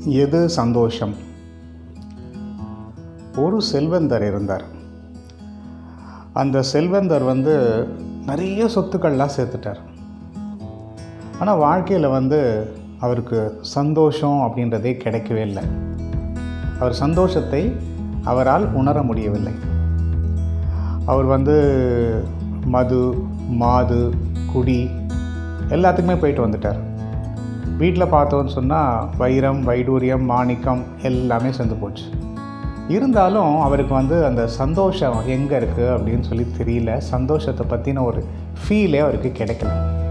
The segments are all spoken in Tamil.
எது சந்தோஷம் ஒரு செல்வந்தர் இருந்தார் அந்த செல்வந்தர் வந்து நிறைய சொத்துக்கள்லாம் சேர்த்துட்டார் ஆனால் வாழ்க்கையில் வந்து அவருக்கு சந்தோஷம் அப்படின்றதே கிடைக்கவே இல்லை அவர் சந்தோஷத்தை அவரால் உணர முடியவில்லை அவர் வந்து மது மாது குடி எல்லாத்துக்குமே போயிட்டு வந்துட்டார் வீட்டில் பார்த்தோன்னு சொன்னால் வைரம் வைடூரியம் மாணிக்கம் எல்லாமே சேர்ந்து போச்சு இருந்தாலும் அவருக்கு வந்து அந்த சந்தோஷம் எங்கே இருக்குது அப்படின்னு சொல்லி தெரியல சந்தோஷத்தை பற்றின ஒரு ஃபீலே அவருக்கு கிடைக்கல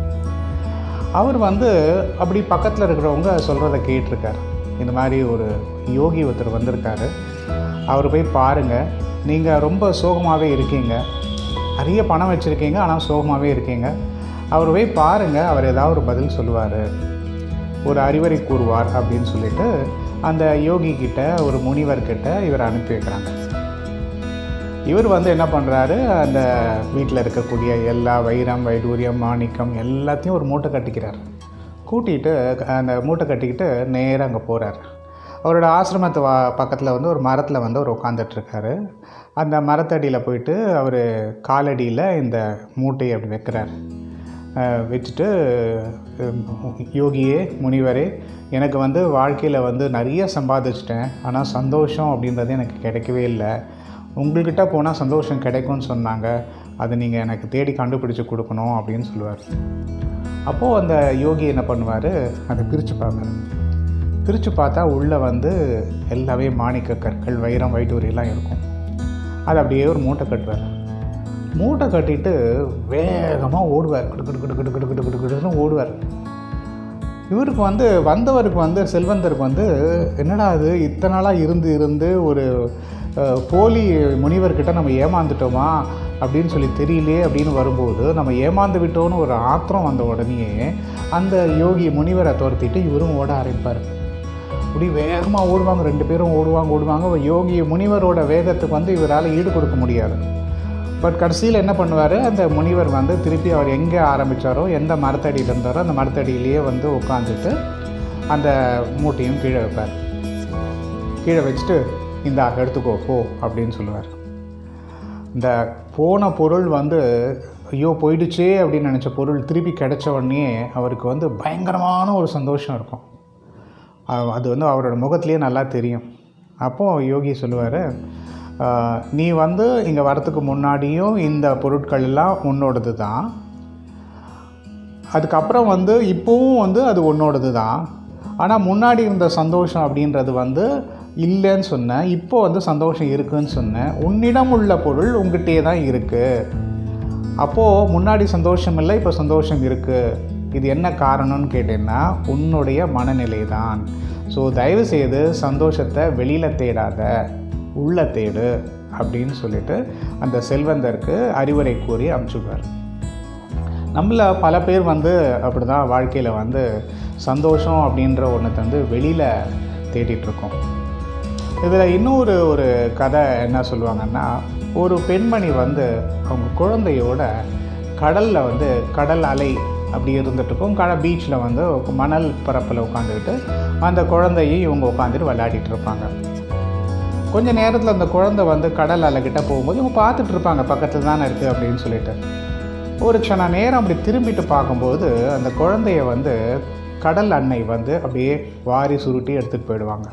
அவர் வந்து அப்படி பக்கத்தில் இருக்கிறவங்க சொல்கிறத கேட்டிருக்கார் இந்த மாதிரி ஒரு யோகி ஒருத்தர் வந்திருக்காரு அவர் போய் பாருங்கள் நீங்கள் ரொம்ப சோகமாகவே இருக்கீங்க நிறைய பணம் வச்சுருக்கீங்க ஆனால் சோகமாகவே இருக்கீங்க அவர் போய் பாருங்கள் அவர் ஏதாவது ஒரு பதில் சொல்லுவார் ஒரு அறிவுரை கூறுவார் அப்படின்னு சொல்லிட்டு அந்த யோகி கிட்ட ஒரு முனிவர்கிட்ட இவர் அனுப்பி வைக்கிறாங்க இவர் வந்து என்ன பண்ணுறாரு அந்த வீட்டில் இருக்கக்கூடிய எல்லா வைரம் வைடூரியம் மாணிக்கம் எல்லாத்தையும் ஒரு மூட்டை கட்டிக்கிறார் கூட்டிகிட்டு அந்த மூட்டை கட்டிக்கிட்டு நேராக அங்கே போகிறார் அவரோட ஆசிரமத்து வா பக்கத்தில் வந்து ஒரு மரத்தில் வந்து அவர் உட்காந்துட்ருக்காரு அந்த மரத்தடியில் போயிட்டு அவர் காலடியில் இந்த மூட்டையை அப்படி வைக்கிறார் அஹ் வச்சுட்டு அஹ் யோகியே முனிவரே எனக்கு வந்து வாழ்க்கையில் வந்து நிறைய சம்பாதிச்சிட்டேன் ஆனால் சந்தோஷம் அப்படின்றது எனக்கு கிடைக்கவே இல்லை உங்கள்கிட்ட போனால் சந்தோஷம் கிடைக்கும்னு சொன்னாங்க அதை நீங்கள் எனக்கு தேடி கண்டுபிடிச்சி கொடுக்கணும் அப்படின்னு சொல்லுவார் அப்போது அந்த யோகி என்ன பண்ணுவார் அதை பிரித்து பார்ப்பார் பிரித்து பார்த்தா உள்ளே வந்து எல்லாமே மாணிக்க கற்கள் வைரம் வைடூரியெல்லாம் இருக்கும் அது அப்படியே ஒரு மூட்டை கட்டுவார் மூட்டை கட்டிட்டு வேகமாக ஓடுவார் கிடு கிடு கிடு கிடு கிடு கிடு கிடு கிடுன்னு ஓடுவார் இவருக்கு வந்து வந்தவருக்கு வந்து செல்வந்தருக்கு வந்து என்னடா அது இத்தனை நாளாக இருந்து இருந்து ஒரு அஹ், போலி முனிவர்கிட்ட நம்ம ஏமாந்துட்டோமா அப்படின்னு சொல்லி தெரியலையே அப்படின்னு வரும்போது நம்ம ஏமாந்து விட்டோன்னு ஒரு ஆத்திரம் வந்த உடனேயே அந்த யோகி முனிவரை துரத்திட்டு இவரும் ஓட ஆரம்பிப்பார் அப்படி வேகமாக ஓடுவாங்க ரெண்டு பேரும் ஓடுவாங்க ஓடுவாங்க யோகி முனிவரோட வேகத்துக்கு வந்து இவரால் ஈடு கொடுக்க முடியாது பட் கடைசியில் என்ன பண்ணுவார் அந்த முனிவர் வந்து திருப்பி அவர் எங்கே ஆரம்பித்தாரோ எந்த மரத்தடியில் இருந்தாரோ அந்த மரத்தடியிலேயே வந்து உட்காந்துட்டு அந்த மூட்டையும் கீழே வைப்பார் கீழே வச்சுட்டு இந்தா எடுத்துக்கோ போ அப்படின்னு சொல்லுவார் இந்த போன பொருள் வந்து ஐயோ போயிடுச்சே அப்படின்னு நினச்ச பொருள் திருப்பி கிடைச்ச உடனே அவருக்கு வந்து பயங்கரமான ஒரு சந்தோஷம் இருக்கும் அ- அது வந்து அவரோட முகத்திலே நல்லா தெரியும் அப்போது யோகி சொல்லுவார் நீ வந்து இங்கே வரத்துக்கு முன்னாடியும் இந்த பொருட்கள் எல்லாம் உன்னோடது தான் அதுக்கப்புறம் வந்து இப்போவும் வந்து அது உன்னோடது தான் ஆனால் முன்னாடி இருந்த சந்தோஷம் அப்படின்றது வந்து இல்லைன்னு சொன்னேன் இப்போ வந்து சந்தோஷம் இருக்குன்னு சொன்னேன் உன்னிடம் உள்ள பொருள் உங்ககிட்டே தான் இருக்குது அப்போது முன்னாடி சந்தோஷம் இல்லை இப்போ சந்தோஷம் இருக்குது இது என்ன காரணம்னு கேட்டேன்னா உன்னுடைய மனநிலை தான் ஸோ தயவுசெய்து சந்தோஷத்தை வெளியில் தேடாத உள்ள தேடு அப்படின்னு சொல்லிட்டு அந்த செல்வந்தருக்கு அறிவுரை கூறி அனுப்பிச்சுடுவார் நம்மள பல பேர் வந்து அப்படி தான் வாழ்க்கையில் வந்து சந்தோஷம் அப்படின்ற ஒன்றத்தை வந்து வெளியில் தேடிட்டுருக்கோம் இதில் இன்னொரு ஒரு கதை என்ன சொல்லுவாங்கன்னா ஒரு பெண்மணி வந்து அவங்க குழந்தையோட கடலில் வந்து கடல் அலை அப்படி இருந்துட்டுருக்கும் கட பீச்சில் வந்து மணல் பரப்பில் உட்காந்துக்கிட்டு அந்த குழந்தையை இவங்க உட்காந்துட்டு விளையாடிட்டு இருப்பாங்க கொஞ்ச நேரத்தில் அந்த குழந்தை வந்து கடல் அலைகிட்ட போகும்போது இவங்க பார்த்துட்டு இருப்பாங்க பக்கத்தில் தானே இருக்குது அப்படின்னு சொல்லிட்டு ஒரு க்ஷண நேரம் அப்படி திரும்பிட்டு பார்க்கும்போது அந்த குழந்தைய வந்து கடல் அன்னை வந்து அப்படியே வாரி சுருட்டி எடுத்துகிட்டு போயிடுவாங்க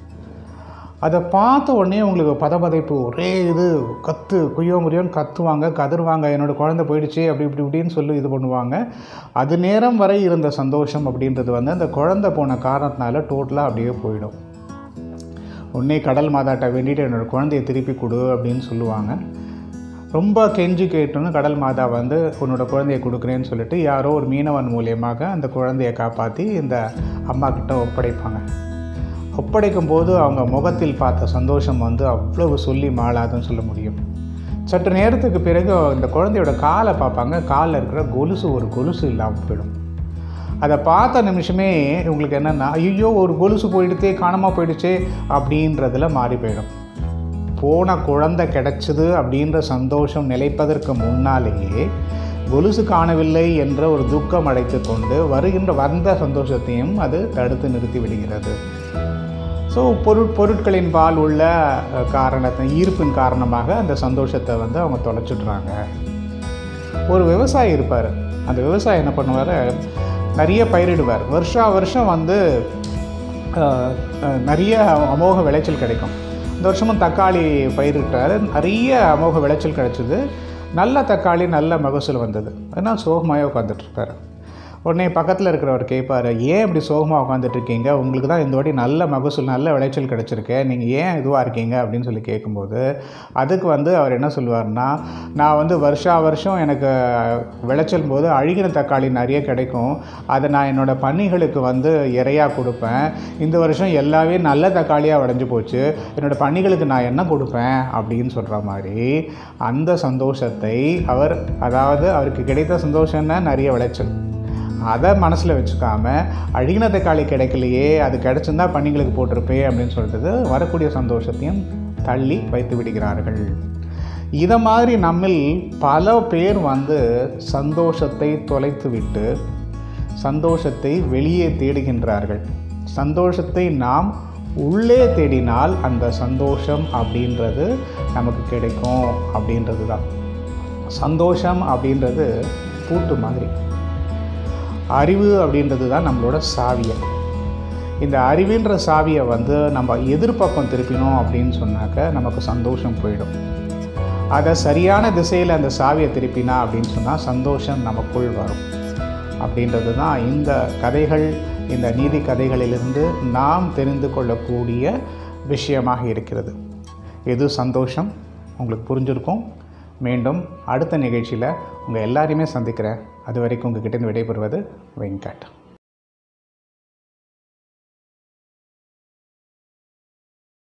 அதை பார்த்த உடனே உங்களுக்கு பதபதைப்பு ஒரே இது கத்து குய்யோ முறியோன்னு கத்துவாங்க கதறுவாங்க என்னோட குழந்தை போயிடுச்சு அப்படி இப்படி இப்படின்னு சொல்லி இது பண்ணுவாங்க அது நேரம் வரை இருந்த சந்தோஷம் அப்படின்றது வந்து அந்த குழந்தை போன காரணத்தினால டோட்டலாக அப்படியே போயிடும் உடனே கடல் மாதாட்ட வேண்டிட்டு என்னோட குழந்தைய திருப்பி கொடு அப்படின்னு சொல்லுவாங்க ரொம்ப கெஞ்சி கேட்டோன்னு கடல் மாதா வந்து உன்னோட குழந்தைய கொடுக்குறேன்னு சொல்லிட்டு யாரோ ஒரு மீனவன் மூலியமாக அந்த குழந்தைய காப்பாற்றி இந்த அம்மா கிட்ட ஒப்படைப்பாங்க ஒப்படைக்கும் போது அவங்க முகத்தில் பார்த்த சந்தோஷம் வந்து அவ்வளவு சொல்லி மாளாதுன்னு சொல்ல முடியும் சற்று நேரத்துக்கு பிறகு இந்த குழந்தையோட காலை பார்ப்பாங்க காலில் இருக்கிற கொலுசு ஒரு கொலுசு இல்லாமல் போயிடும் அதை பார்த்த நிமிஷமே உங்களுக்கு என்னென்னா ஐயோ ஒரு கொலுசு போயிடுச்சே காணாமல் போயிடுச்சே அப்படின்றதுல மாறி போயிடும் போன குழந்தை கிடைச்சது அப்படின்ற சந்தோஷம் நிலைப்பதற்கு முன்னாலேயே கொலுசு காணவில்லை என்ற ஒரு துக்கம் அடைத்து கொண்டு வருகின்ற வந்த சந்தோஷத்தையும் அது தடுத்து நிறுத்தி விடுகிறது ஸோ பொருட் பொருட்களின் பால் உள்ள அஹ், காரணத்தை ஈர்ப்பின் காரணமாக அந்த சந்தோஷத்தை வந்து அவங்க தொலைச்சிடுறாங்க ஒரு விவசாயி இருப்பார் அந்த விவசாயி என்ன பண்ணுவார் நிறைய பயிரிடுவார் வருஷா வருஷம் வந்து அஹ், அஹ், நிறைய அமோக விளைச்சல் கிடைக்கும் இந்த வருஷமும் தக்காளி பயிரிட்டார் நிறைய அமோக விளைச்சல் கிடைச்சிது நல்ல தக்காளி நல்ல மகசூல் வந்தது ஆனால் சோகமாகவே உட்காந்துட்ருப்பார் உடனே பக்கத்தில் இருக்கிறவர் கேட்பார் ஏன் இப்படி சோகமாக உட்காந்துட்டு இருக்கீங்க உங்களுக்கு தான் இந்த வாட்டி நல்ல மகசூல் நல்ல விளைச்சல் கிடச்சிருக்கு நீங்கள் ஏன் இதுவாக இருக்கீங்க அப்படின்னு சொல்லி கேட்கும்போது அதுக்கு வந்து அவர் என்ன சொல்லுவார்னா நான் வந்து வருஷா வருஷம் எனக்கு விளைச்சல் போது அழுகின தக்காளி நிறைய கிடைக்கும் அதை நான் என்னோடய பன்னிகளுக்கு வந்து இறையாக கொடுப்பேன் இந்த வருஷம் எல்லாமே நல்ல தக்காளியாக விளைஞ்சு போச்சு என்னோடய பன்னிகளுக்கு நான் என்ன கொடுப்பேன் அப்படின்னு சொல்கிற மாதிரி அந்த சந்தோஷத்தை அவர் அதாவது அவருக்கு கிடைத்த சந்தோஷம்னா நிறைய விளைச்சல் அதை மனசில் வச்சுக்காம அழுகின தக்காளி கிடைக்கலையே அது கிடச்சிருந்தா பணிகளுக்கு போட்டிருப்பே அப்படின்னு சொல்லிட்டு வரக்கூடிய சந்தோஷத்தையும் தள்ளி வைத்து விடுகிறார்கள் இதை மாதிரி நம்மில் பல பேர் வந்து சந்தோஷத்தை தொலைத்து விட்டு சந்தோஷத்தை வெளியே தேடுகின்றார்கள் சந்தோஷத்தை நாம் உள்ளே தேடினால் அந்த சந்தோஷம் அப்படின்றது நமக்கு கிடைக்கும் அப்படின்றது தான் சந்தோஷம் அப்படின்றது பூட்டு மாதிரி அறிவு அப்படின்றது தான் நம்மளோட சாவியை இந்த அறிவுன்ற சாவியை வந்து நம்ம எதிர்பக்கம் திருப்பினோம் அப்படின்னு சொன்னாக்க நமக்கு சந்தோஷம் போயிடும் அதை சரியான திசையில் அந்த சாவியை திருப்பினா அப்படின்னு சொன்னால் சந்தோஷம் நமக்குள் வரும் அப்படின்றது தான் இந்த கதைகள் இந்த நீதி கதைகளிலிருந்து நாம் தெரிந்து கொள்ளக்கூடிய விஷயமாக இருக்கிறது எது சந்தோஷம் உங்களுக்கு புரிஞ்சிருக்கும் மீண்டும் அடுத்த நிகழ்ச்சியில் உங்கள் எல்லாரையுமே சந்திக்கிறேன் அது வரைக்கும் உங்ககிட்ட விடைபெறுவது வெங்கட்